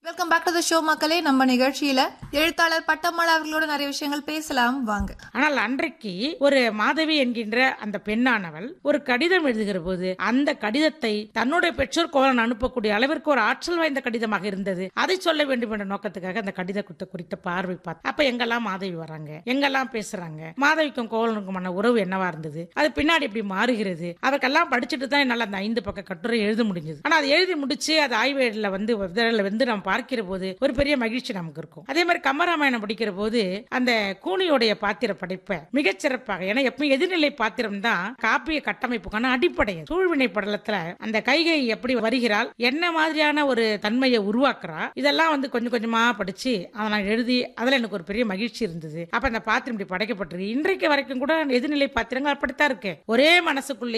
welcome back to the show மக்களே நம்ம நிகழ்ச்சியில எழுத்தாளர் பட்டம்மாள் அவர்களோட நிறைய விஷயங்கள் பேசலாம் வாங்க ஆனால் அன்றைக்கு ஒரு மாதவி என்கின்ற அந்த பெண்ணானவள் ஒரு கடிதம் எழுதுகிற போது அந்த கடிதத்தை தன்னுடைய பெற்றோர் கோலன் அனுப்பக்கூடிய அளவிற்கு ஒரு ஆற்றல் வாய்ந்த கடிதமாக இருந்தது அதை சொல்ல வேண்டும் என்ற நோக்கத்துக்காக அந்த கடிதத்தை குறித்த பார்வை பார்த்து அப்ப எங்கெல்லாம் மாதவி வராங்க எங்கெல்லாம் பேசுறாங்க மாதவிக்கும் கோவலனுக்குமான உறவு என்னவா இருந்தது அது பின்னாடி இப்படி மாறுகிறது அதற்கெல்லாம் படிச்சுட்டு தான் என்னால் அந்த ஐந்து பக்க கட்டுரை எழுத முடிஞ்சது ஆனா அது எழுதி முடிச்சு அது ஆய்வேடில் வந்து இதழில் வந்து நம்ம பார்க்கிற போது ஒரு பெரிய மகிழ்ச்சி நமக்கு இருக்கும் அதே மாதிரி கம்பராமாயணம் படிக்கிற போது அந்த கூனியோடைய பாத்திர படைப்பை மிகச் சிறப்பாக ஏன்னா எப்பவும் எதிர்நிலை பாத்திரம் தான் காப்பிய கட்டமைப்புக்கான அடிப்படை சூழ்வினை படலத்துல அந்த கைகை எப்படி வருகிறாள் என்ன மாதிரியான ஒரு தன்மையை உருவாக்குறா இதெல்லாம் வந்து கொஞ்சம் கொஞ்சமா படிச்சு அதை நான் எழுதி அதுல எனக்கு ஒரு பெரிய மகிழ்ச்சி இருந்தது அப்ப அந்த பாத்திரம் இப்படி படைக்கப்பட்டிருக்கு இன்றைக்கு வரைக்கும் கூட எதிர்நிலை பாத்திரங்கள் அப்படித்தான் இருக்கு ஒரே மனசுக்குள்ளே